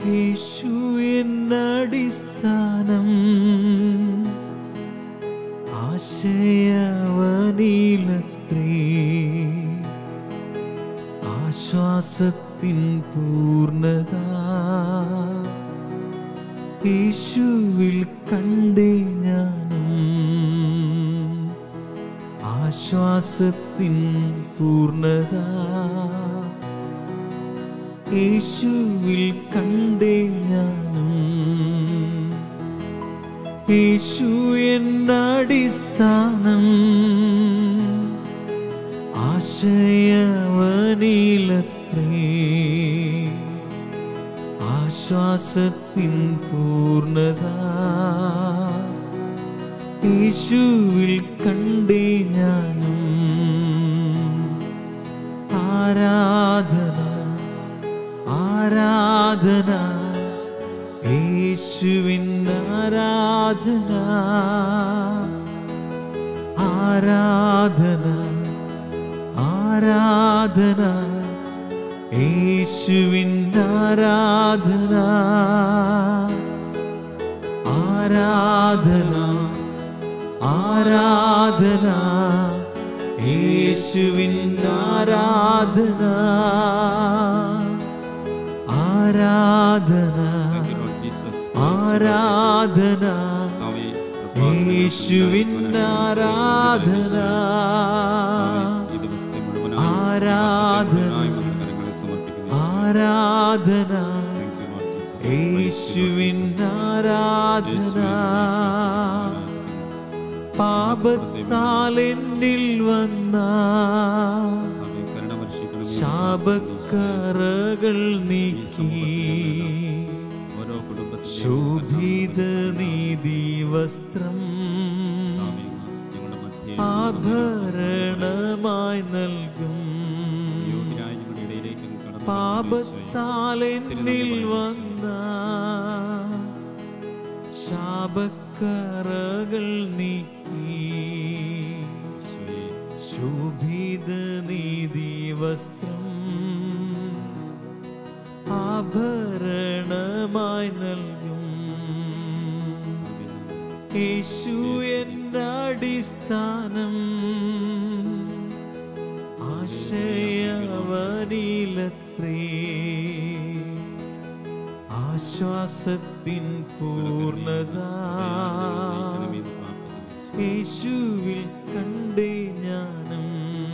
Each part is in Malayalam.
യേശു എന്നടിസ്ഥാനം ആശയവനിലത്രേ ആശ്വാസത്തിൻ പൂർണ്ണത യേശുവിൽ കണ്ടേ ഞാനും ആശ്വാസത്തിൻ പൂർണ്ണത യേശുവിൽ കണ്ടേ ഞാനും യേശു എന്നടിസ്ഥാനം ആശയവനിലത്രേ ആശ്വാസത്തിൻ പൂർണ്ണത യേശുവിൽ കണ്ടേ ഞാനും ആരാധന ആരാധന യേശുവിൻ ആരാധന ആരാധന ആരാധന യേശുവിൻ ആരാധന ആരാധന ആരാധന യേശുവിൻ ആരാധന ആരാധന ആരാധന യേശുവിൻ ആരാധന ആരാധന ആരാധന യേശുവിൻ ആരാധന പാപത്താൽ എന്നിൽ വന്ന ശാപക്കറകൾ നീക്കി ഓരോ ശോഭിത നീതി വസ്ത്രം ഞങ്ങളുടെ മധ്യേ ആഭരണമായി നൽകും യോഗ്യരായ ഞങ്ങളുടെ ഇടയിലേക്ക് അങ്ങ് കടന്നു പാപത്താൽ എന്നിൽ വന്ന ശാപക്കറകൾ നീക്കി ഈശോയെ, ശോഭിത നീതി വസ്ത്രം ആഭരണമായി നൽകും യേശു എന്നടിസ്ഥാനം ആശയവനിലത്രേ ആശ്വാസത്തിൻ പൂർണ്ണത ദൈവമേ, എന്ന് പ്രാർത്ഥിക്കുന്നു. യേശുവിൽ കണ്ടേ ഞാനും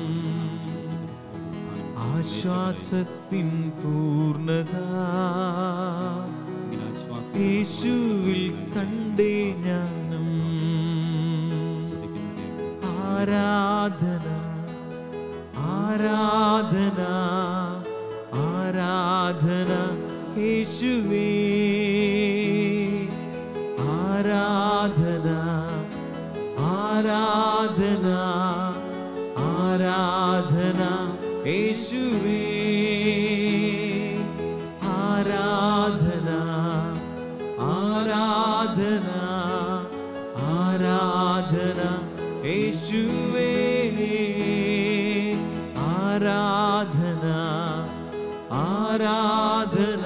ആശ്വാസത്തിൻ പൂർണ്ണത ഇങ്ങനെ ആശ്വാസം യേശുവിൽ കണ്ടേ ഞാനും കൊടുക്കുന്ന ദൈവമേ, ആരാധന ആരാധന ആരാധന യേശുവേ ആരാധന ആരാധന ആരാധന യേശുവേ ആരാധന ആരാധന ആരാധന യേശുവേ ആരാധന ആരാധന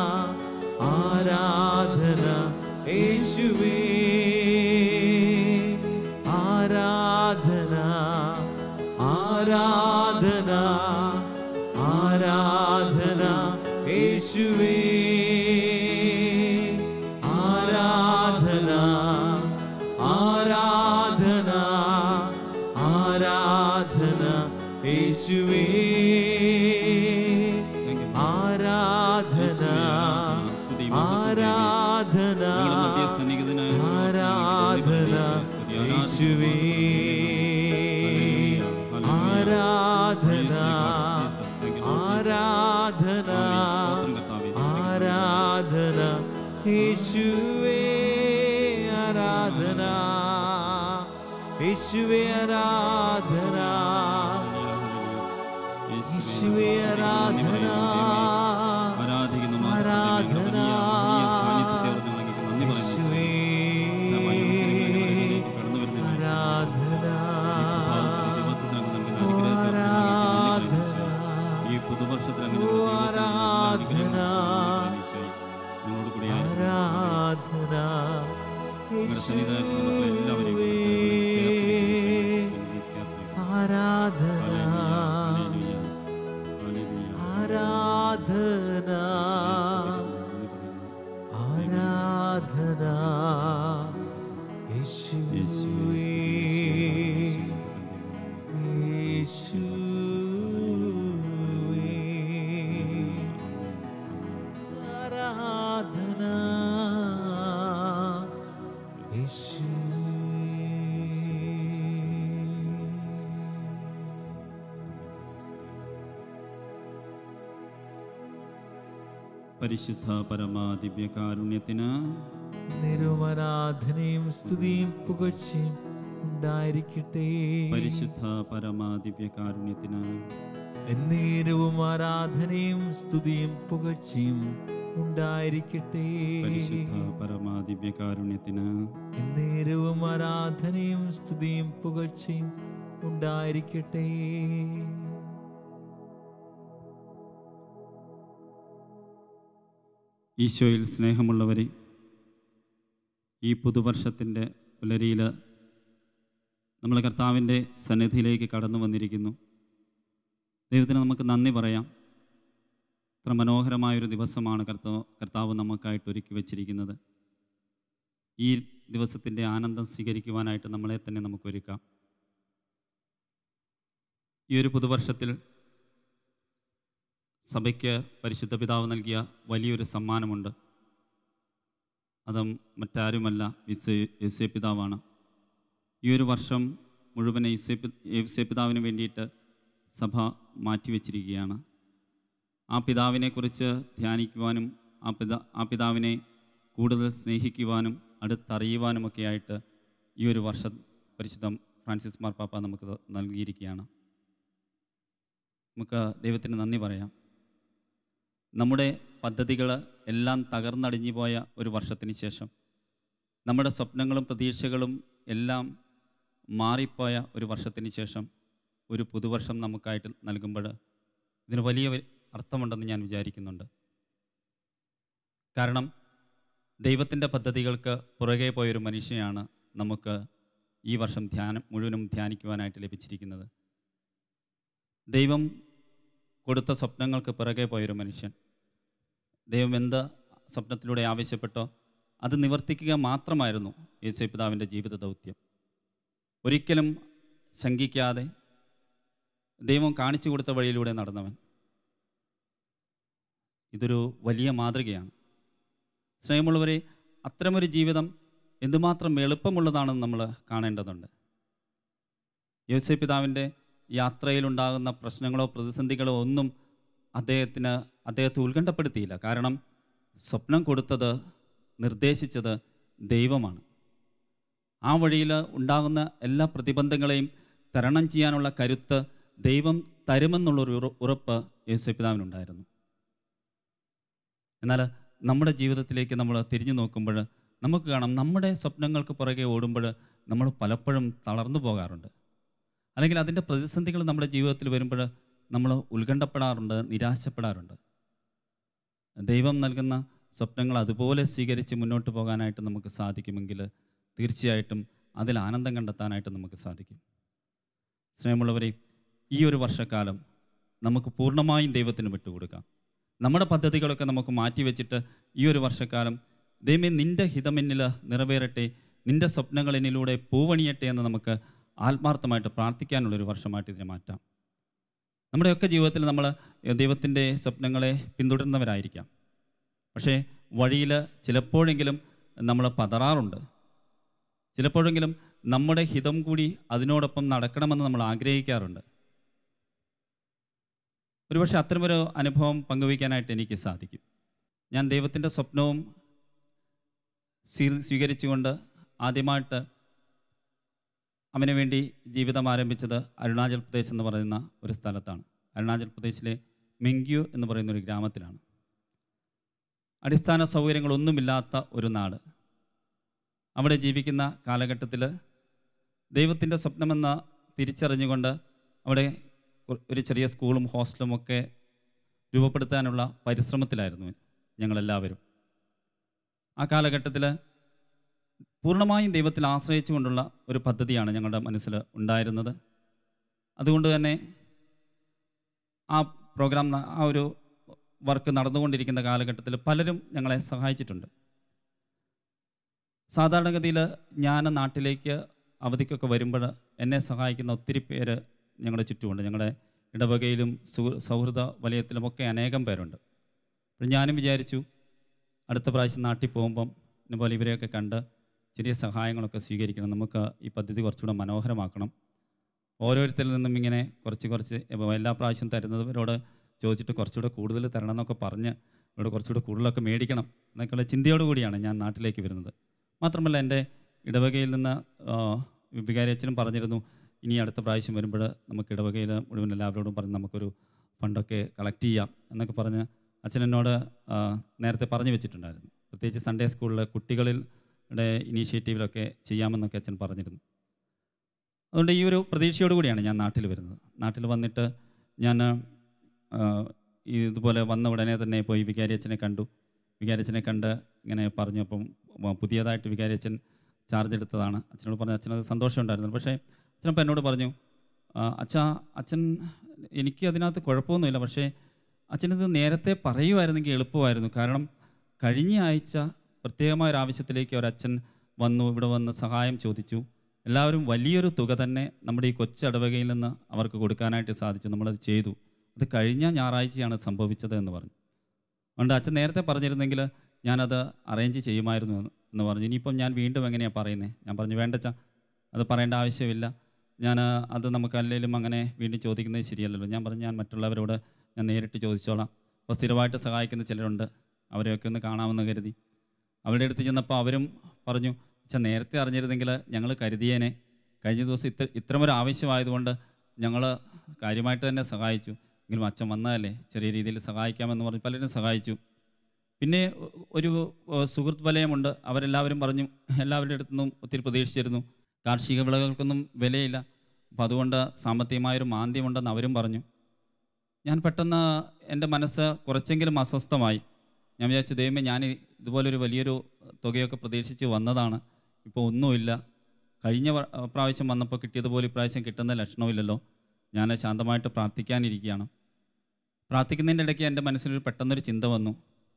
ആരാധന യേശുവേ ആരാധന ആരാധന ആരാധന യേശുവേ ആരാധന ആരാധന ആരാധന യേശുവേ ആരാധന ആരാധന ഞങ്ങളുടെ മധ്യേ സന്നിഹിതനായ ആരാധന യേശുവേ ആരാധന ആരാധന ആരാധന യേശുവേ ആരാധന യേശുവേ ആരാധന യേശുവേ ആരാധന ആരാധിക്കുന്നു ആരാധന നന്ദി പറയുന്നു യേശുവേ ആരാധന ഈ പുതുവർഷത്തിൽ അങ്ങനെ ആരാധന എല്ലാവരെയും ആരാധന ആരാധന ആരാധന യേശുവേ യേശുവേ ആരാധന യേശുവേ പരിശുദ്ധ പരമാ ദിവ്യകാരുണ്യത്തിന് നിരുമരാധനയും സ്തുതിയും പുകഴ്ചയും ഉണ്ടായിരിക്കട്ടെ പരിശുദ്ധ പരമാ ദിവ്യകാരുണ്യത്തിന് എന്നേരവും ആരാധനയും സ്തുതിയും പുകഴ്ചയും ഉണ്ടായിരിക്കട്ടെ പരിശുദ്ധ പരമാ ദിവ്യകാരുണ്യത്തിന് എന്നേരവും ആരാധനയും സ്തുതിയും പുകഴ്ചയും ഉണ്ടായിരിക്കട്ടെ ഈശോയിൽ സ്നേഹമുള്ളവരെ ഈ പുതുവർഷത്തിൻ്റെ പുലരിയിൽ നമ്മൾ കർത്താവിൻ്റെ സന്നിധിയിലേക്ക് കടന്നു വന്നിരിക്കുന്നു ദൈവത്തിന് നമുക്ക് നന്ദി പറയാം ഇത്ര മനോഹരമായൊരു ദിവസമാണ് കർത്താവ് കർത്താവ് നമുക്കായിട്ട് ഒരുക്കി വച്ചിരിക്കുന്നത് ഈ ദിവസത്തിൻ്റെ ആനന്ദം സ്വീകരിക്കുവാനായിട്ട് നമ്മളെ തന്നെ നമുക്ക് ഒരുക്കാം ഈ ഒരു പുതുവർഷത്തിൽ സഭയ്ക്ക് പരിശുദ്ധ പിതാവ് നൽകിയ വലിയൊരു സമ്മാനമുണ്ട് അതും മറ്റാരുമല്ല വിസ യേശേ പിതാവാണ് ഈ ഒരു വർഷം മുഴുവൻ യേശേ പി- യേശേ പിതാവിന് വേണ്ടിയിട്ട് സഭ മാറ്റിവെച്ചിരിക്കുകയാണ് ആ പിതാവിനെക്കുറിച്ച് ധ്യാനിക്കുവാനും ആ പിതാ ആ പിതാവിനെ കൂടുതൽ സ്നേഹിക്കുവാനും അടുത്തറിയുവാനുമൊക്കെ ആയിട്ട് ഈ ഒരു വർഷം പരിശുദ്ധ ഫ്രാൻസിസ് മാർപ്പാപ്പ നമുക്ക് ത- നൽകിയിരിക്കുകയാണ് നമുക്ക് ദൈവത്തിന് നന്ദി പറയാം നമ്മുടെ പദ്ധതികൾ എല്ലാം തകർന്നടിഞ്ഞു പോയ ഒരു വർഷത്തിന് ശേഷം നമ്മുടെ സ്വപ്നങ്ങളും പ്രതീക്ഷകളും എല്ലാം മാറിപ്പോയ ഒരു വർഷത്തിന് ശേഷം ഒരു പുതുവർഷം നമുക്കായിട്ട് നൽകുമ്പോൾ ഇതിന് വലിയ വ- അർത്ഥമുണ്ടെന്ന് ഞാൻ വിചാരിക്കുന്നുണ്ട് കാരണം ദൈവത്തിൻ്റെ പദ്ധതികൾക്ക് പുറകെ പോയൊരു മനുഷ്യനെയാണ് നമുക്ക് ഈ വർഷം ധ്യാനം മുഴുവനും ധ്യാനിക്കുവാനായിട്ട് ലഭിച്ചിരിക്കുന്നത് ദൈവം കൊടുത്ത സ്വപ്നങ്ങൾക്ക് പിറകെ പോയൊരു മനുഷ്യൻ ദൈവം എന്ത് സ്വപ്നത്തിലൂടെ ആവശ്യപ്പെട്ടോ അത് നിവർത്തിക്കുക മാത്രമായിരുന്നു യേശു പിതാവിൻ്റെ ജീവിത ദൗത്യം ഒരിക്കലും ശങ്കിക്കാതെ ദൈവം കാണിച്ചു കൊടുത്ത വഴിയിലൂടെ നടന്നവൻ ഇതൊരു വലിയ മാതൃകയാണ് സ്നേഹമുള്ളവരെ അത്തരമൊരു ജീവിതം എന്തുമാത്രം എളുപ്പമുള്ളതാണെന്ന് നമ്മൾ കാണേണ്ടതുണ്ട് യോസെ പിതാവിൻ്റെ യാത്രയിലുണ്ടാകുന്ന പ്രശ്നങ്ങളോ പ്രതിസന്ധികളോ ഒന്നും അദ്ദേഹത്തിന് അദ്ദേഹത്തെ ഉത്കണ്ഠപ്പെടുത്തിയില്ല കാരണം സ്വപ്നം കൊടുത്തത് നിർദ്ദേശിച്ചത് ദൈവമാണ് ആ വഴിയിൽ ഉണ്ടാകുന്ന എല്ലാ പ്രതിബന്ധങ്ങളെയും തരണം ചെയ്യാനുള്ള കരുത്ത് ദൈവം തരുമെന്നുള്ളൊരു ഉറ- ഉറപ്പ് യേശു പിതാവിനുണ്ടായിരുന്നു എന്നാൽ നമ്മുടെ ജീവിതത്തിലേക്ക് നമ്മൾ തിരിഞ്ഞു നോക്കുമ്പോൾ നമുക്ക് കാണാം നമ്മുടെ സ്വപ്നങ്ങൾക്ക് പുറകെ ഓടുമ്പോൾ നമ്മൾ പലപ്പോഴും തളർന്നു പോകാറുണ്ട് അല്ലെങ്കിൽ അതിൻ്റെ പ്രതിസന്ധികൾ നമ്മുടെ ജീവിതത്തിൽ വരുമ്പോൾ നമ്മൾ ഉത്കണ്ഠപ്പെടാറുണ്ട് നിരാശപ്പെടാറുണ്ട് ദൈവം നൽകുന്ന സ്വപ്നങ്ങൾ അതുപോലെ സ്വീകരിച്ച് മുന്നോട്ട് പോകാനായിട്ട് നമുക്ക് സാധിക്കുമെങ്കിൽ തീർച്ചയായിട്ടും അതിൽ ആനന്ദം കണ്ടെത്താനായിട്ട് നമുക്ക് സാധിക്കും സ്നേഹമുള്ളവരെ ഈ ഒരു വർഷക്കാലം നമുക്ക് പൂർണ്ണമായും ദൈവത്തിന് വിട്ടുകൊടുക്കാം നമ്മുടെ പദ്ധതികളൊക്കെ നമുക്ക് മാറ്റിവെച്ചിട്ട് ഈ ഒരു വർഷക്കാലം ദൈവമേ നിൻ്റെ ഹിതമെന്നിൽ നിറവേറട്ടെ നിൻ്റെ സ്വപ്നങ്ങൾ എന്നിലൂടെ പൂവണിയട്ടെ എന്ന് നമുക്ക് ആത്മാർത്ഥമായിട്ട് പ്രാർത്ഥിക്കാനുള്ളൊരു വർഷമായിട്ട് ഇതിനെ മാറ്റാം നമ്മുടെയൊക്കെ ജീവിതത്തിൽ നമ്മൾ ദൈവത്തിൻ്റെ സ്വപ്നങ്ങളെ പിന്തുടരുന്നവരായിരിക്കാം പക്ഷേ വഴിയിൽ ചിലപ്പോഴെങ്കിലും നമ്മൾ പതറാറുണ്ട് ചിലപ്പോഴെങ്കിലും നമ്മുടെ ഹിതം കൂടി അതിനോടൊപ്പം നടക്കണമെന്ന് നമ്മൾ ആഗ്രഹിക്കാറുണ്ട് ഒരുപക്ഷെ അത്തരമൊരു അനുഭവം പങ്കുവയ്ക്കാനായിട്ട് എനിക്ക് സാധിക്കും ഞാൻ ദൈവത്തിൻ്റെ സ്വപ്നവും സ്വീ- സ്വീകരിച്ചുകൊണ്ട് ആദ്യമായിട്ട് അവന് വേണ്ടി ജീവിതം ആരംഭിച്ചത് അരുണാചൽ പ്രദേശ് എന്ന് പറയുന്ന ഒരു സ്ഥലത്താണ് അരുണാചൽ പ്രദേശിലെ മെങ്ക്യു എന്ന് പറയുന്ന ഒരു ഗ്രാമത്തിലാണ് അടിസ്ഥാന സൗകര്യങ്ങളൊന്നുമില്ലാത്ത ഒരു നാട് അവിടെ ജീവിക്കുന്ന കാലഘട്ടത്തിൽ ദൈവത്തിൻ്റെ സ്വപ്നമെന്ന തിരിച്ചറിഞ്ഞുകൊണ്ട് അവിടെ ഒ- ഒരു ചെറിയ സ്കൂളും ഹോസ്റ്റലും ഒക്കെ രൂപപ്പെടുത്താനുള്ള പരിശ്രമത്തിലായിരുന്നു ഞങ്ങളെല്ലാവരും ആ കാലഘട്ടത്തിൽ പൂർണ്ണമായും ദൈവത്തിൽ ആശ്രയിച്ചുകൊണ്ടുള്ള ഒരു പദ്ധതിയാണ് ഞങ്ങളുടെ മനസ്സിൽ ഉണ്ടായിരുന്നത് അതുകൊണ്ട് തന്നെ ആ പ്രോഗ്രാം ന- ആ ഒരു വർക്ക് നടന്നുകൊണ്ടിരിക്കുന്ന കാലഘട്ടത്തിൽ പലരും ഞങ്ങളെ സഹായിച്ചിട്ടുണ്ട് സാധാരണഗതിയിൽ ഞാൻ നാട്ടിലേക്ക് അവധിക്കൊക്കെ വരുമ്പോൾ എന്നെ സഹായിക്കുന്ന ഒത്തിരി പേര് ഞങ്ങളുടെ ചുറ്റുമുണ്ട് ഞങ്ങളുടെ ഇടവകയിലും സുഹൃ സൗഹൃദ വലയത്തിലുമൊക്കെ അനേകം പേരുണ്ട് അപ്പോൾ ഞാനും വിചാരിച്ചു അടുത്ത പ്രാവശ്യം നാട്ടിൽ പോകുമ്പം ഇതുപോലെ ഇവരെയൊക്കെ കണ്ട് ചെറിയ സഹായങ്ങളൊക്കെ സ്വീകരിക്കണം നമുക്ക് ഈ പദ്ധതി കുറച്ചുകൂടെ മനോഹരമാക്കണം ഓരോരുത്തരിൽ നിന്നും ഇങ്ങനെ കുറച്ച് കുറച്ച് ഇപ്പം എല്ലാ പ്രാവശ്യം തരുന്നവരോട് ചോദിച്ചിട്ട് കുറച്ചുകൂടെ കൂടുതൽ തരണം എന്നൊക്കെ പറഞ്ഞ് ഇവിടെ കുറച്ചുകൂടെ കൂടുതലൊക്കെ മേടിക്കണം എന്നൊക്കെയുള്ള ചിന്തയോടു കൂടിയാണ് ഞാൻ നാട്ടിലേക്ക് വരുന്നത് മാത്രമല്ല എൻ്റെ ഇടവകയിൽ നിന്ന് ആ, വികാരി അച്ഛനും പറഞ്ഞിരുന്നു ഇനി അടുത്ത പ്രാവശ്യം വരുമ്പോൾ നമുക്ക് ഇടവകയിൽ മുഴുവൻ എല്ലാവരോടും പറഞ്ഞ് നമുക്കൊരു ഫണ്ടൊക്കെ കളക്ട് ചെയ്യാം എന്നൊക്കെ പറഞ്ഞ് അച്ഛൻ എന്നോട് ആ, നേരത്തെ പറഞ്ഞു വെച്ചിട്ടുണ്ടായിരുന്നു പ്രത്യേകിച്ച് സൺഡേ സ്കൂളിലെ കുട്ടികളിലെ ഇനീഷ്യേറ്റീവിലൊക്കെ ചെയ്യാമെന്നൊക്കെ അച്ഛൻ പറഞ്ഞിരുന്നു അതുകൊണ്ട് ഈ ഒരു പ്രതീക്ഷയോട് കൂടിയാണ് ഞാൻ നാട്ടിൽ വരുന്നത് നാട്ടിൽ വന്നിട്ട് ഞാൻ ആ, ഈ ഇതുപോലെ വന്ന ഉടനെ തന്നെ പോയി വികാരി അച്ഛനെ കണ്ടു വികാരി അച്ഛനെ കണ്ട് ഇങ്ങനെ പറഞ്ഞു അപ്പം വ- പുതിയതായിട്ട് വികാരി അച്ഛൻ ചാർജ് എടുത്തതാണ് അച്ഛനോട് പറഞ്ഞു അച്ഛനത് സന്തോഷമുണ്ടായിരുന്നു പക്ഷേ അച്ഛനപ്പം എന്നോട് പറഞ്ഞു "ആ, അച്ഛാ അച്ഛൻ എനിക്ക് അതിനകത്ത് കുഴപ്പമൊന്നുമില്ല പക്ഷേ അച്ഛനിത് നേരത്തെ പറയുമായിരുന്നെങ്കിൽ എളുപ്പമായിരുന്നു കാരണം കഴിഞ്ഞ ആഴ്ച പ്രത്യേകമായ ഒരു ആവശ്യത്തിലേക്ക് ഒരച്ഛൻ വന്നു ഇവിടെ വന്ന് സഹായം ചോദിച്ചു എല്ലാവരും വലിയൊരു തുക തന്നെ നമ്മുടെ ഈ കൊച്ചടവകയിൽ നിന്ന് അവർക്ക് കൊടുക്കാനായിട്ട് സാധിച്ചു നമ്മളത് ചെയ്തു അത് കഴിഞ്ഞ ഞായറാഴ്ചയാണ് സംഭവിച്ചത് എന്ന് പറഞ്ഞു അതുകൊണ്ട് അച്ഛൻ നേരത്തെ പറഞ്ഞിരുന്നെങ്കിൽ ഞാനത് അറേഞ്ച് ചെയ്യുമായിരുന്നു എന്ന് എന്ന് പറഞ്ഞു ഇനിയിപ്പം ഞാൻ വീണ്ടും എങ്ങനെയാണ് പറയുന്നത് ഞാൻ പറഞ്ഞു വേണ്ടച്ച അത് പറയേണ്ട ആവശ്യമില്ല ഞാൻ അത് നമുക്ക് അല്ലെങ്കിലും അങ്ങനെ വീണ്ടും ചോദിക്കുന്നത് ശരിയല്ലല്ലോ ഞാൻ പറഞ്ഞു ഞാൻ മറ്റുള്ളവരോട് ഞാൻ നേരിട്ട് ചോദിച്ചോളാം അപ്പോൾ സ്ഥിരമായിട്ട് സഹായിക്കുന്ന ചിലരുണ്ട് അവരെയൊക്കെ ഒന്ന് കാണാമെന്ന് കരുതി അവരുടെ അടുത്ത് ചെന്നപ്പോൾ അവരും പറഞ്ഞു അച്ഛാ നേരത്തെ അറിഞ്ഞിരുന്നെങ്കിൽ ഞങ്ങൾ കരുതിയേനെ കഴിഞ്ഞ ദിവസം ഇത്ര ഇത്തരമൊരു ആവശ്യമായതുകൊണ്ട് ഞങ്ങൾ കാര്യമായിട്ട് തന്നെ സഹായിച്ചു എങ്കിലും അച്ഛൻ വന്നതല്ലേ ചെറിയ രീതിയിൽ സഹായിക്കാമെന്ന് പറഞ്ഞ് പലരും സഹായിച്ചു പിന്നെ ഒ- ഒരു ഒ, സുഹൃത്ത് വലയമുണ്ട് അവരെല്ലാവരും പറഞ്ഞു എല്ലാവരുടെ അടുത്തു നിന്നും ഒത്തിരി പ്രതീക്ഷിച്ചിരുന്നു കാർഷിക വിളകൾക്കൊന്നും വിലയില്ല അപ്പോൾ അതുകൊണ്ട് സാമ്പത്തികമായൊരു മാന്ദ്യമുണ്ടെന്ന് അവരും പറഞ്ഞു ഞാൻ പെട്ടെന്ന് എൻ്റെ മനസ്സ് കുറച്ചെങ്കിലും അസ്വസ്ഥമായി ഞാൻ വിചാരിച്ചു ദൈവമേ ഞാൻ ഇതുപോലൊരു വലിയൊരു തുകയൊക്കെ പ്രതീക്ഷിച്ച് വന്നതാണ് ഇപ്പോൾ ഒന്നുമില്ല കഴിഞ്ഞ വ- പ്രാവശ്യം വന്നപ്പോൾ കിട്ടിയതുപോലെ ഇപ്രാവശ്യം കിട്ടുന്ന ലക്ഷണമില്ലല്ലോ ഞാൻ ശാന്തമായിട്ട് പ്രാർത്ഥിക്കാനിരിക്കുകയാണ് പ്രാർത്ഥിക്കുന്നതിൻ്റെ ഇടയ്ക്ക് എൻ്റെ മനസ്സിലൊരു പെട്ടെന്നൊരു ചിന്ത വന്നു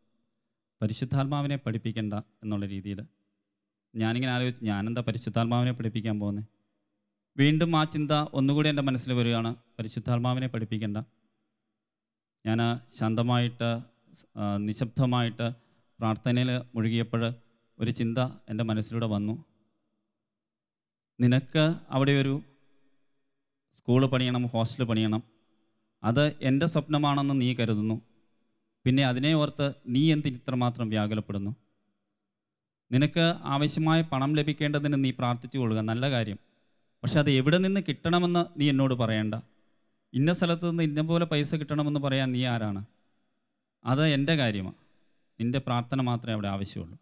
പരിശുദ്ധാത്മാവിനെ പഠിപ്പിക്കണ്ട എന്നുള്ള രീതിയിൽ ഞാനിങ്ങനെ ആലോചിച്ചു ഞാനെന്താ പരിശുദ്ധാത്മാവിനെ പഠിപ്പിക്കാൻ പോകുന്നത് വീണ്ടും ആ ചിന്ത ഒന്നുകൂടി എൻ്റെ മനസ്സിൽ വരികയാണ് പരിശുദ്ധാത്മാവിനെ പഠിപ്പിക്കണ്ട ഞാൻ ശാന്തമായിട്ട് ആ, നിശബ്ദമായിട്ട് പ്രാർത്ഥനയിൽ മുഴുകിയപ്പോൾ ഒരു ചിന്ത എൻ്റെ മനസ്സിലൂടെ വന്നു നിനക്ക് അവിടെ ഒരു സ്കൂൾ പണിയണം ഹോസ്റ്റൽ പണിയണം അത് എൻ്റെ സ്വപ്നമാണെന്ന് നീ കരുതുന്നു പിന്നെ അതിനെ ഓർത്ത് നീ എന്തിന് ഇത്രമാത്രം വ്യാകുലപ്പെടുന്നു നിനക്ക് ആവശ്യമായ പണം ലഭിക്കേണ്ടതിന് നീ പ്രാർത്ഥിച്ചു കൊള്ളുക നല്ല കാര്യം പക്ഷെ അത് എവിടെ നിന്ന് കിട്ടണമെന്ന് നീ എന്നോട് പറയണ്ട ഇന്ന സ്ഥലത്ത് നിന്ന് ഇന്ന പോലെ പൈസ കിട്ടണമെന്ന് പറയാൻ നീ ആരാണ് അത് എൻ്റെ കാര്യമാണ് നിൻ്റെ പ്രാർത്ഥന മാത്രമേ അവിടെ ആവശ്യമുള്ളൂ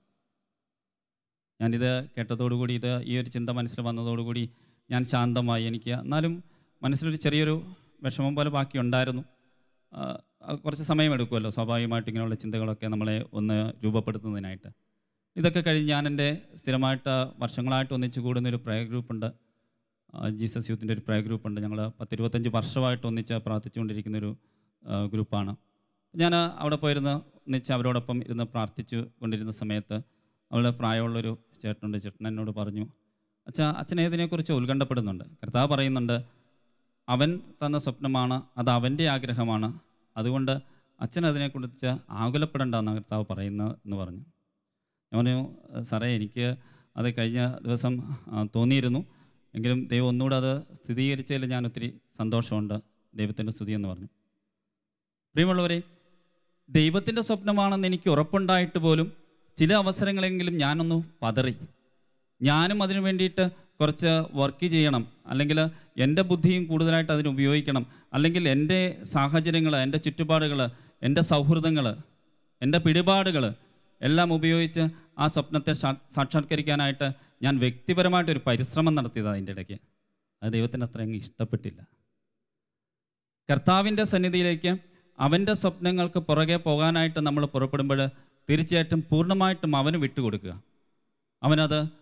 ഞാനിത് കേട്ടതോടുകൂടി ഇത് ഈ ഒരു ചിന്ത മനസ്സിൽ വന്നതോടുകൂടി ഞാൻ ശാന്തമായി എനിക്ക് എന്നാലും മനസ്സിലൊരു ചെറിയൊരു വിഷമം പോലെ ബാക്കി ഉണ്ടായിരുന്നു ആ, ആ, കുറച്ച് സമയമെടുക്കുമല്ലോ സ്വാഭാവികമായിട്ട് ഇങ്ങനെയുള്ള ചിന്തകളൊക്കെ നമ്മളെ ഒന്ന് രൂപപ്പെടുത്തുന്നതിനായിട്ട് ഇതൊക്കെ കഴിഞ്ഞ് ഞാൻ എൻ്റെ സ്ഥിരമായിട്ട് വർഷങ്ങളായിട്ട് ഒന്നിച്ച് കൂടുന്ന ഒരു പ്രയർ ഗ്രൂപ്പുണ്ട് ആ, ജീസസ് യൂത്തിൻ്റെ ഒരു പ്രയർ ഗ്രൂപ്പുണ്ട് ഞങ്ങൾ പത്തിരുപത്തഞ്ച് വർഷമായിട്ട് ഒന്നിച്ച് പ്രാർത്ഥിച്ചുകൊണ്ടിരിക്കുന്ന ഒരു ആ, ഗ്രൂപ്പാണ് ഞാൻ അവിടെ പോയിരുന്ന് ഒന്നിച്ച് അവരോടൊപ്പം ഇരുന്ന് പ്രാർത്ഥിച്ചു കൊണ്ടിരുന്ന സമയത്ത് അവളുടെ പ്രായമുള്ളൊരു ചേട്ടനുണ്ട് ചേട്ടൻ എന്നോട് പറഞ്ഞു അച്ഛാ അച്ഛൻ ഏതിനെക്കുറിച്ച് ഉത്കണ്ഠപ്പെടുന്നുണ്ട് കർത്താവ് പറയുന്നുണ്ട് അവൻ തന്ന സ്വപ്നമാണ് അത് അവൻ്റെ ആഗ്രഹമാണ് അതുകൊണ്ട് അച്ഛൻ അതിനെക്കുറിച്ച് ആകുലപ്പെടേണ്ട എന്നാണ് കർത്താവ് പറയുന്നത് എന്ന് പറഞ്ഞു ഞാൻ പറഞ്ഞു സാറേ എനിക്ക് അത് കഴിഞ്ഞ ദിവസം ആ, തോന്നിയിരുന്നു എങ്കിലും ദൈവം ഒന്നുകൂടെ അത് സ്ഥിരീകരിച്ചതിൽ ഞാൻ ഒത്തിരി സന്തോഷമുണ്ട് ദൈവത്തിൻ്റെ സ്തുതി എന്ന് പറഞ്ഞു പ്രിയമുള്ളവരെ ദൈവത്തിൻ്റെ സ്വപ്നമാണെന്ന് എനിക്ക് ഉറപ്പുണ്ടായിട്ട് പോലും ചില അവസരങ്ങളെങ്കിലും ഞാനൊന്ന് പതറി ഞാനും അതിനു വേണ്ടിയിട്ട് കുറച്ച് വർക്ക് ചെയ്യണം അല്ലെങ്കിൽ എൻ്റെ ബുദ്ധിയും കൂടുതലായിട്ട് അതിന് ഉപയോഗിക്കണം അല്ലെങ്കിൽ എൻ്റെ സാഹചര്യങ്ങൾ എൻ്റെ ചുറ്റുപാടുകൾ എൻ്റെ സൗഹൃദങ്ങൾ എൻ്റെ പിടിപാടുകൾ എല്ലാം ഉപയോഗിച്ച് ആ സ്വപ്നത്തെ സാ- സാക്ഷാത്കരിക്കാനായിട്ട് ഞാൻ വ്യക്തിപരമായിട്ട് ഒരു പരിശ്രമം നടത്തിയത് അതിൻ്റെ ഇടയ്ക്ക് അത് ദൈവത്തിന് അത്രയും ഇഷ്ടപ്പെട്ടില്ല കർത്താവിൻ്റെ സന്നിധിയിലേക്ക് അവൻ്റെ സ്വപ്നങ്ങൾക്ക് പുറകെ പോകാനായിട്ട് നമ്മൾ പുറപ്പെടുമ്പോൾ തീർച്ചയായിട്ടും പൂർണ്ണമായിട്ടും അവന് വിട്ടുകൊടുക്കുക അവനത്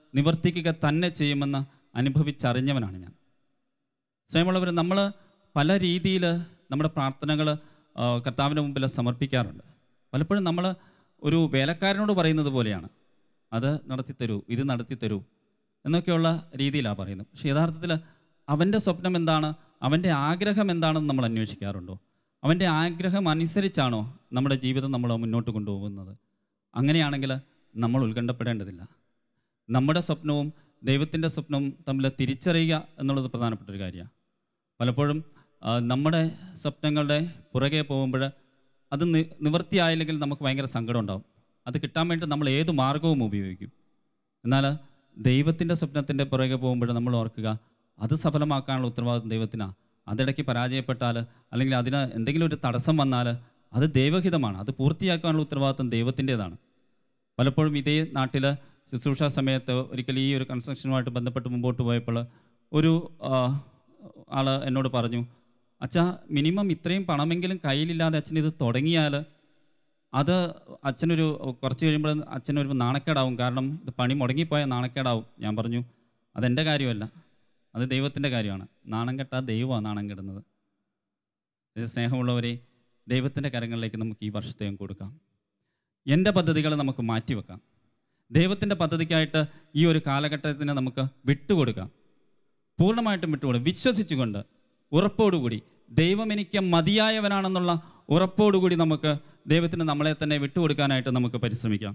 നിവർത്തിക്കുക തന്നെ ചെയ്യുമെന്ന് അനുഭവിച്ചറിഞ്ഞവനാണ് ഞാൻ സ്വയമുള്ളവർ നമ്മൾ പല രീതിയിൽ നമ്മുടെ പ്രാർത്ഥനകൾ കർത്താവിൻ്റെ മുമ്പിൽ സമർപ്പിക്കാറുണ്ട് പലപ്പോഴും നമ്മൾ ഒരു വേലക്കാരനോട് പറയുന്നത് പോലെയാണ് അത് നടത്തിത്തരൂ ഇത് നടത്തിത്തരൂ എന്നൊക്കെയുള്ള രീതിയിലാണ് പറയുന്നത് പക്ഷേ യഥാർത്ഥത്തിൽ അവൻ്റെ സ്വപ്നം എന്താണ് അവൻ്റെ ആഗ്രഹം എന്താണെന്ന് നമ്മൾ അന്വേഷിക്കാറുണ്ടോ അവൻ്റെ ആഗ്രഹം അനുസരിച്ചാണോ നമ്മുടെ ജീവിതം നമ്മൾ മുന്നോട്ട് കൊണ്ടുപോകുന്നത് അങ്ങനെയാണെങ്കിൽ നമ്മൾ ഉത്കണ്ഠപ്പെടേണ്ടതില്ല നമ്മുടെ സ്വപ്നവും ദൈവത്തിൻ്റെ സ്വപ്നവും തമ്മിൽ തിരിച്ചറിയുക എന്നുള്ളത് പ്രധാനപ്പെട്ട ഒരു കാര്യമാണ് പലപ്പോഴും ആ, നമ്മുടെ സ്വപ്നങ്ങളുടെ പുറകെ പോകുമ്പോൾ അത് നി നിവൃത്തിയായില്ലെങ്കിൽ നമുക്ക് ഭയങ്കര സങ്കടം ഉണ്ടാവും അത് കിട്ടാൻ വേണ്ടി നമ്മൾ ഏത് മാർഗവും ഉപയോഗിക്കും എന്നാൽ ദൈവത്തിൻ്റെ സ്വപ്നത്തിൻ്റെ പുറകെ പോകുമ്പോൾ നമ്മൾ ഓർക്കുക അത് സഫലമാക്കാനുള്ള ഉത്തരവാദിത്വം ദൈവത്തിനാണ് അതിടയ്ക്ക് പരാജയപ്പെട്ടാൽ അല്ലെങ്കിൽ അതിന് എന്തെങ്കിലും ഒരു തടസ്സം വന്നാൽ അത് ദൈവഹിതമാണ് അത് പൂർത്തിയാക്കാനുള്ള ഉത്തരവാദിത്വം ദൈവത്തിൻ്റെതാണ് പലപ്പോഴും ഇതേ നാട്ടിൽ ശുശ്രൂഷ സമയത്ത് ഒരിക്കൽ ഈ ഒരു കൺസ്ട്രക്ഷനുമായിട്ട് ബന്ധപ്പെട്ട് മുമ്പോട്ട് പോയപ്പോൾ ഒരു ആൾ എന്നോട് പറഞ്ഞു അച്ഛാ മിനിമം ഇത്രയും പണമെങ്കിലും കയ്യിലില്ലാതെ അച്ഛൻ ഇത് തുടങ്ങിയാൽ അത് അച്ഛനൊരു കുറച്ച് കഴിയുമ്പോൾ അച്ഛനൊരു നാണക്കേടാവും കാരണം ഇത് പണി മുടങ്ങിപ്പോയാൽ നാണക്കേടാവും ഞാൻ പറഞ്ഞു അതെൻ്റെ കാര്യമല്ല അത് ദൈവത്തിൻ്റെ കാര്യമാണ് നാണം കെട്ടാൽ ദൈവമാണ് നാണം കെടുന്നത് ഇത് സ്നേഹമുള്ളവരെ ദൈവത്തിൻ്റെ കരങ്ങളിലേക്ക് നമുക്ക് ഈ വർഷത്തെയും കൊടുക്കാം എൻ്റെ പദ്ധതികൾ നമുക്ക് മാറ്റിവെക്കാം ദൈവത്തിൻ്റെ പദ്ധതിക്കായിട്ട് ഈ ഒരു കാലഘട്ടത്തിന് നമുക്ക് വിട്ടുകൊടുക്കാം പൂർണ്ണമായിട്ടും വിട്ടുകൊടുക്കും വിശ്വസിച്ചുകൊണ്ട് ഉറപ്പോടുകൂടി ദൈവം എനിക്ക് മതിയായവനാണെന്നുള്ള ഉറപ്പോടുകൂടി നമുക്ക് ദൈവത്തിന് നമ്മളെ തന്നെ വിട്ടുകൊടുക്കാനായിട്ട് നമുക്ക് പരിശ്രമിക്കാം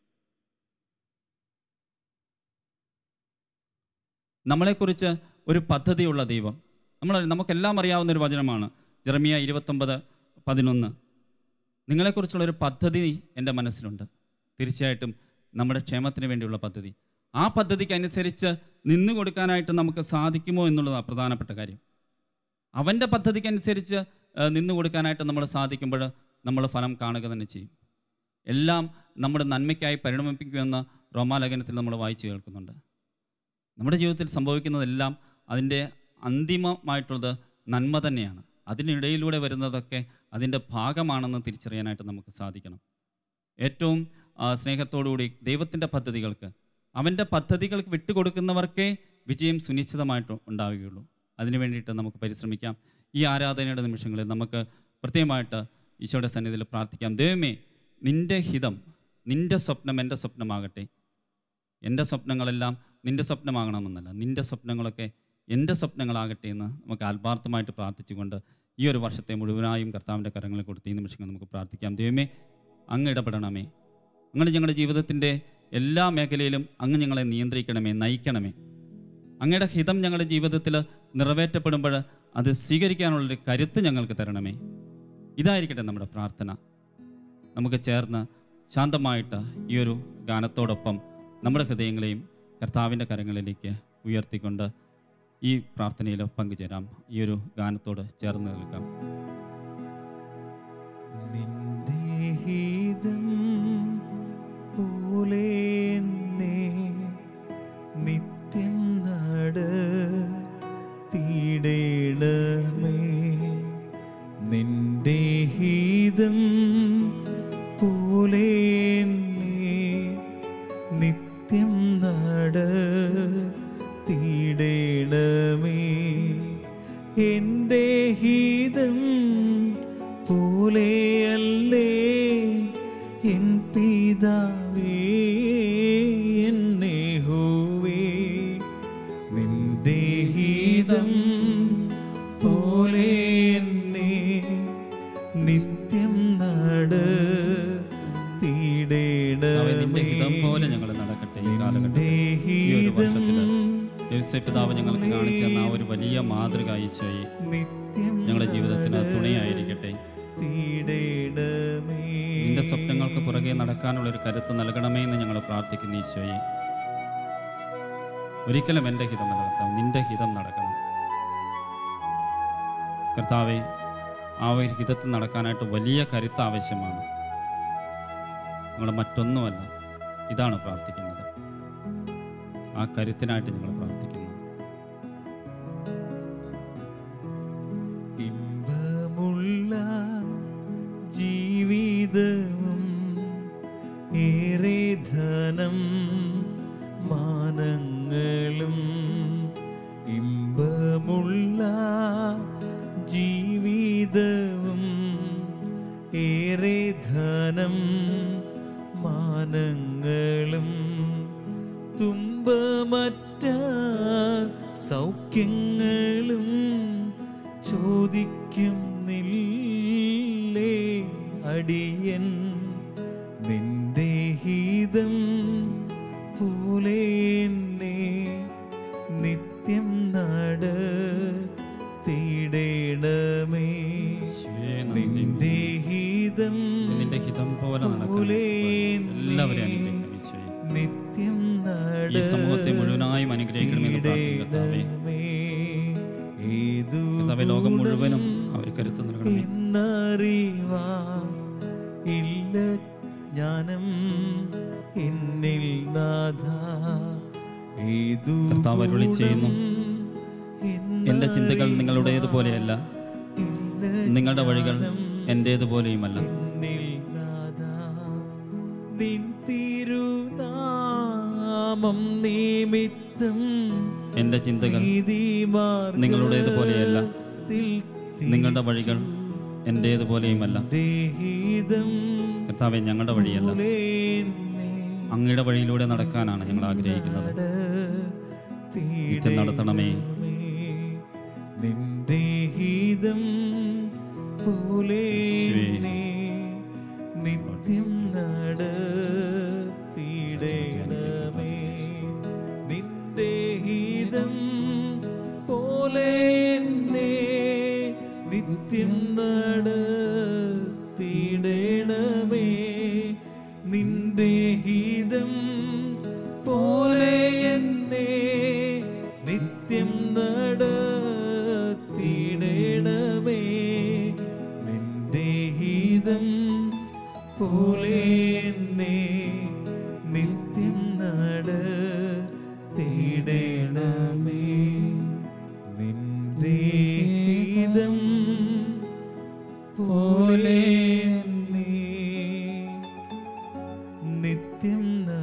നമ്മളെക്കുറിച്ച് ഒരു പദ്ധതിയുള്ള ദൈവം നമ്മൾ നമുക്കെല്ലാം അറിയാവുന്ന ഒരു വചനമാണ് ജെറമിയ ഇരുപത്തൊമ്പത് പതിനൊന്ന് നിങ്ങളെക്കുറിച്ചുള്ള ഒരു പദ്ധതി എൻ്റെ മനസ്സിലുണ്ട് തീർച്ചയായിട്ടും നമ്മുടെ ക്ഷേമത്തിന് വേണ്ടിയുള്ള പദ്ധതി ആ പദ്ധതിക്ക് അനുസരിച്ച് നിന്നു കൊടുക്കാനായിട്ട് നമുക്ക് സാധിക്കുമോ എന്നുള്ളതാണ് പ്രധാനപ്പെട്ട കാര്യം അവൻ്റെ പദ്ധതിക്കനുസരിച്ച് ആ, നിന്നു കൊടുക്കാനായിട്ട് നമ്മൾ സാധിക്കുമ്പോൾ നമ്മൾ ഫലം കാണുക തന്നെ ചെയ്യും എല്ലാം നമ്മുടെ നന്മയ്ക്കായി പരിണമിപ്പിക്കുമെന്ന് റോമാലേഖനത്തിൽ നമ്മൾ വായിച്ചു കേൾക്കുന്നുണ്ട് നമ്മുടെ ജീവിതത്തിൽ സംഭവിക്കുന്നതെല്ലാം അതിൻ്റെ അന്തിമമായിട്ടുള്ളത് നന്മ തന്നെയാണ് അതിനിടയിലൂടെ വരുന്നതൊക്കെ അതിൻ്റെ ഭാഗമാണെന്ന് തിരിച്ചറിയാനായിട്ട് നമുക്ക് സാധിക്കണം ഏറ്റവും ആ, സ്നേഹത്തോടുകൂടി ദൈവത്തിൻ്റെ പദ്ധതികൾക്ക് അവൻ്റെ പദ്ധതികൾക്ക് വിട്ടുകൊടുക്കുന്നവർക്കേ വിജയം സുനിശ്ചിതമായിട്ട് ഉണ്ടാവുകയുള്ളൂ അതിനു വേണ്ടിയിട്ട് നമുക്ക് പരിശ്രമിക്കാം ഈ ആരാധനയുടെ നിമിഷങ്ങളിൽ നമുക്ക് പ്രത്യേകമായിട്ട് ഈശോയുടെ സന്നിധിയിൽ പ്രാർത്ഥിക്കാം ദൈവമേ നിൻ്റെ ഹിതം നിൻ്റെ സ്വപ്നം എൻ്റെ സ്വപ്നമാകട്ടെ എൻ്റെ സ്വപ്നങ്ങളെല്ലാം നിൻ്റെ സ്വപ്നമാകണമെന്നല്ല നിൻ്റെ സ്വപ്നങ്ങളൊക്കെ എൻ്റെ സ്വപ്നങ്ങളാകട്ടെ എന്ന് നമുക്ക് ആത്മാർത്ഥമായിട്ട് പ്രാർത്ഥിച്ചുകൊണ്ട് ഈ ഒരു വർഷത്തെ മുഴുവനായും കർത്താവിൻ്റെ കരങ്ങളിൽ കൊടുത്ത് ഈ നിമിഷങ്ങൾ നമുക്ക് പ്രാർത്ഥിക്കാം ദൈവമേ അങ്ങ് ഇടപെടണമേ അങ്ങനെ ഞങ്ങളുടെ ജീവിതത്തിൻ്റെ എല്ലാ മേഖലയിലും അങ്ങ് ഞങ്ങളെ നിയന്ത്രിക്കണമേ നയിക്കണമേ അങ്ങയുടെ ഹിതം ഞങ്ങളുടെ ജീവിതത്തിൽ നിറവേറ്റപ്പെടുമ്പോൾ അത് സ്വീകരിക്കാനുള്ളൊരു കരുത്ത് ഞങ്ങൾക്ക് തരണമേ ഇതായിരിക്കട്ടെ നമ്മുടെ പ്രാർത്ഥന നമുക്ക് ചേർന്ന് ശാന്തമായിട്ട് ഈ ഒരു ഗാനത്തോടൊപ്പം നമ്മുടെ ഹൃദയങ്ങളെയും കർത്താവിൻ്റെ കരങ്ങളിലേക്ക് ഉയർത്തിക്കൊണ്ട് ഈ പ്രാർത്ഥനയിൽ പങ്കുചേരാം ഈ ഒരു ഗാനത്തോട് ചേർന്ന് നിൽക്കാം നിന്റെ ഹിതം പോലെ എന്നെ നിത്യം നട തീടേണമേ നിന്റെ ഹിതം പോലെ എന്നെ നിത്യം നട തീടേണമേ എൻ്റെ ഹിതം പോലെയല്ലേ എൻ പിതാവേ എന്നെ ഹോവേ നിന്റെ ഹിതം പോലെ എന്നെ നിത്യം നട കർത്താവേ, നിന്റെ ഹിതം പോലെ തീടേണമേ ഞങ്ങൾ നടക്കട്ടെ ഈ കാലഘട്ടത്തിൽ നിന്റെ ഈ ഒരു വർഷത്തിൽ ഹിതം ദേവസ്വ പിതാവ് ഞങ്ങൾക്ക് കാണിച്ചു തന്ന ആ ഒരു വലിയ മാതൃക ഈശോയെ നിത്യം ഞങ്ങളുടെ ജീവിതത്തിന് തുണയായിരിക്കട്ടെ തീടേണമേ നിന്റെ സ്വപ്നങ്ങൾക്ക് പുറകെ നടക്കാനുള്ള ഒരു കരുത്ത് നൽകണമേ എന്ന് ഞങ്ങൾ പ്രാർത്ഥിക്കുന്നു ഈശോയെ ഒരിക്കലും എൻ്റെ ഹിതമല്ല കർത്താവ് നിന്റെ ഹിതം നടക്കണം കർത്താവെ ആ ഒരു ഹിതത്തിൽ നടക്കാനായിട്ട് വലിയ കരുത്ത് ആവശ്യമാണ് ഞങ്ങൾ മറ്റൊന്നുമല്ല ഇതാണ് പ്രാർത്ഥിക്കുന്നത് ആ കരുത്തിനായിട്ട് ഞങ്ങൾ പ്രാർത്ഥിക്കുന്നു ഇമ്പമുള്ള ജീവിതവും ഏറെ ധനം മാനവും മാനം മാനങ്ങളും തുമ്പമറ്റ സൗഖ്യങ്ങളും ചോദിക്കുന്നില്ലേ അടിയൻ നിന്റെ ഹിതം പോലെ എന്നെ നിത്യം നട തീടേണമേ യേശുവേ, നന്ദി. നിന്റെ ഹിതം നിന്റെ ഹിതം പോലെ നടക്കണം പോലെ എല്ലാവരെയും എന്നെ അനുഗ്രഹിക്കണം ഈശോയെ. നിത്യം ഈ സമൂഹത്തെ മുഴുവനായും അനുഗ്രഹിക്കണമെന്ന് പ്രാർത്ഥിക്കുന്നു കർത്താവേ. കർത്താവേ, ലോകം മുഴുവനും അവർ കരുത്ത് നൽകണമേ എന്നറിവാ ഇല്ല ജ്ഞാനം എന്നിൽ നാഥ ഏതു കർത്താവ് അരുളി ചെയ്യുന്നു, ഗുണം എൻ്റെ ചിന്തകൾ നിങ്ങളുടേതുപോലെയല്ല ഇല്ല നിങ്ങളുടെ വഴികൾ എൻ്റേതുപോലെയുമല്ല എന്നിൽ നാഥ നിൻ തിരുനാമം നിമിത്തം എൻ്റെ ചിന്തകൾ നീതിമാർഗ്ഗത്തിൽ നിങ്ങളുടേതുപോലെയല്ല നിങ്ങളുടെ വഴികൾ എൻ്റേതുപോലെയുമല്ല ഹിതം കർത്താവെ ഞങ്ങളുടെ വഴിയല്ല പോലെ എന്നെ അങ്ങയുടെ വഴിയിലൂടെ നടക്കാനാണ് ഞങ്ങൾ ആഗ്രഹിക്കുന്നത് നിത്യം നടത്തണമേ നിന്റെ ഹിതം പോലെ എന്നെ നിത്യം നടത്തിയിടണമേ നിന്റെ ഹിതം പോലെ എന്നെ നിത്യം നടത്തിയിടണമേ നിന്റെ ഹിതം പോലെ എന്നെ നിത്യം നടത്തിയിടണമേ നിന്റെ ഹിതം പോലെ എന്നെ നിത്യം നടത്തിയിടണമേ നിന്റെ ഹിതം പോലെ എന്നെ നിത്യം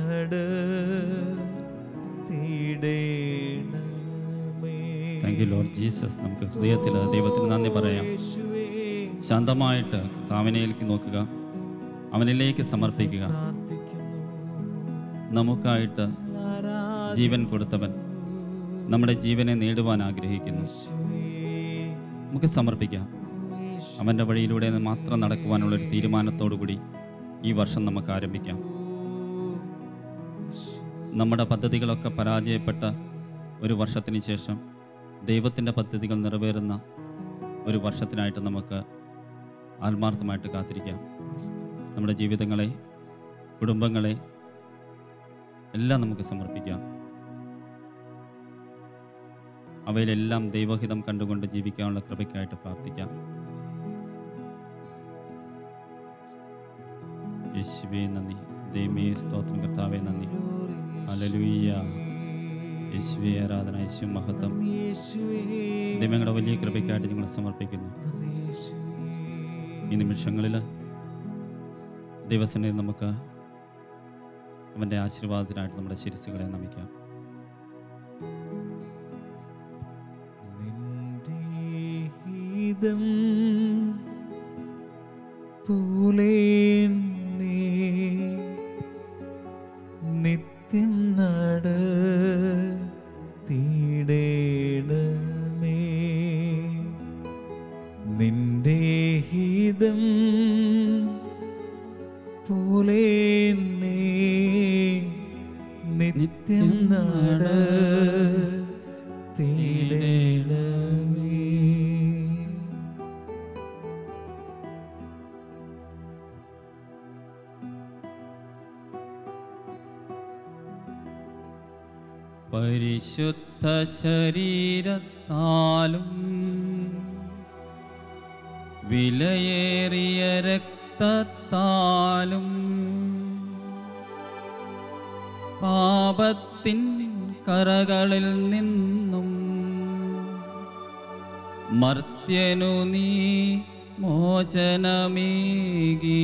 നടത്തിയിടണമേ താങ്ക് യു ലോർഡ് ജീസസ് നമുക്ക് ഹൃദയത്തിൽ ദൈവത്തിന് നന്ദി പറയാം യേശുവേ ശാന്തമായിട്ട് കർത്താവിനേക്ക് നോക്കുക അവനിലേക്ക് സമർപ്പിക്കുക പ്രാർത്ഥിക്കുന്നു നമുക്കായിട്ട് ജീവൻ കൊടുത്തവൻ നമ്മുടെ ജീവനെ നേടുവാൻ ആഗ്രഹിക്കുന്നു നമുക്ക് സമർപ്പിക്കാം അവൻ്റെ വഴിയിലൂടെ മാത്രം നടക്കുവാനുള്ള ഒരു തീരുമാനത്തോടു കൂടി ഈ വർഷം നമുക്ക് ആരംഭിക്കാം നമ്മുടെ പദ്ധതികളൊക്കെ പരാജയപ്പെട്ട ഒരു വർഷത്തിന് ശേഷം ദൈവത്തിൻ്റെ പദ്ധതികൾ നിറവേറുന്ന ഒരു വർഷത്തിനായിട്ട് നമുക്ക് ആത്മാർത്ഥമായിട്ട് കാത്തിരിക്കാം നമ്മുടെ ജീവിതങ്ങളെ കുടുംബങ്ങളെ എല്ലാം നമുക്ക് സമർപ്പിക്കാം അവയിലെല്ലാം ദൈവഹിതം കണ്ടുകൊണ്ട് ജീവിക്കാനുള്ള കൃപയ്ക്കായിട്ട് പ്രാർത്ഥിക്കാം യേശുവേ നന്ദി ദൈവമേ സ്തോത്രം കർത്താവേ നന്ദി ഹല്ലേലൂയ യേശുവേ ആരാധന യേശു മഹത്വം ദൈവങ്ങളുടെ വലിയ കൃപയ്ക്കായിട്ട് ഞങ്ങൾ സമർപ്പിക്കുന്നു ഈ നിമിഷങ്ങളിൽ ദൈവസന്നിധി നമുക്ക് അവൻ്റെ ആശീർവാദത്തിനായിട്ട് നമ്മുടെ ശിരസുകളെ നമിക്കാം നിന്റെ ഹിതം പോലെ എന്നെ നിത്യം നട തീടേണമേ നിന്റെ ഹിതം പോലെ എന്നെ നിത്യം നട തീടേണമേ പരിശുദ്ധ ശരീരത്താലും വിലയേറിയ രക്തത്താലും പാപത്തിൻ കറകളിൽ നിന്നും മർത്യനു നീ മോചനമേകി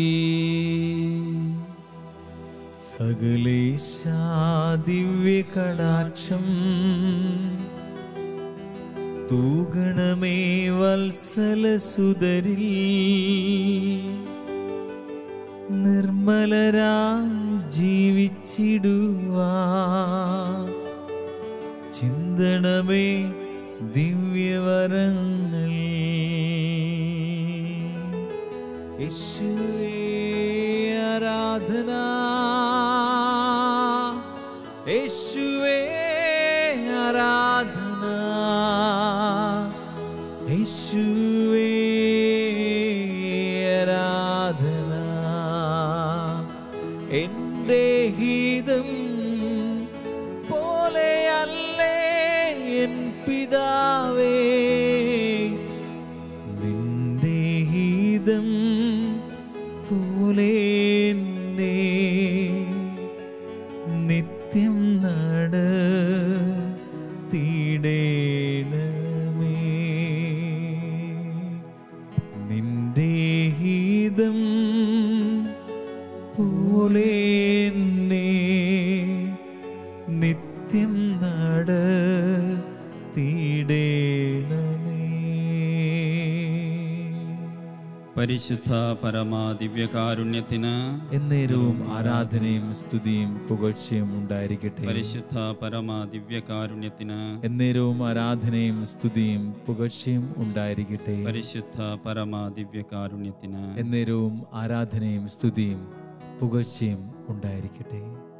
സകലേശാദിവ്യകടാക്ഷം തൂഗണമേ വത്സലസുതരിൽ നിർമ്മലമാ നിർമ്മലരാ ജീവിച്ചിടുവാ ചിന്തണമേ ദിവ്യവരങ്ങൾ യേശുവേ ആരാധന യേശുവേ ആരാധന യേശുവേ ആരാധന എൻ്റെ ഹിതം പോലെയല്ലേ എൻ പിതാവേ നിന്റെ ഹിതം പോലെ എന്നെ നിത്യം നട തീടേണമേ നിന്റെ ഹിതം പോലെ എന്നെ നിത്യം നട തീടേണമേ പരിശുദ്ധ പരമാ ദിവ്യകാരുണ്യത്തിന് എന്നേരവും ആരാധനയും സ്തുതിയും പുകഴ്ചയും ഉണ്ടായിരിക്കട്ടെ പരിശുദ്ധ പരമാ ദിവ്യകാരുണ്യത്തിന് എന്നേരവും ആരാധനയും സ്തുതിയും പുകഴ്ചയും ഉണ്ടായിരിക്കട്ടെ പരിശുദ്ധ പരമാ ദിവ്യകാരുണ്യത്തിന് എന്നേരവും ആരാധനയും സ്തുതിയും പുകഴ്ചയും ഉണ്ടായിരിക്കട്ടെ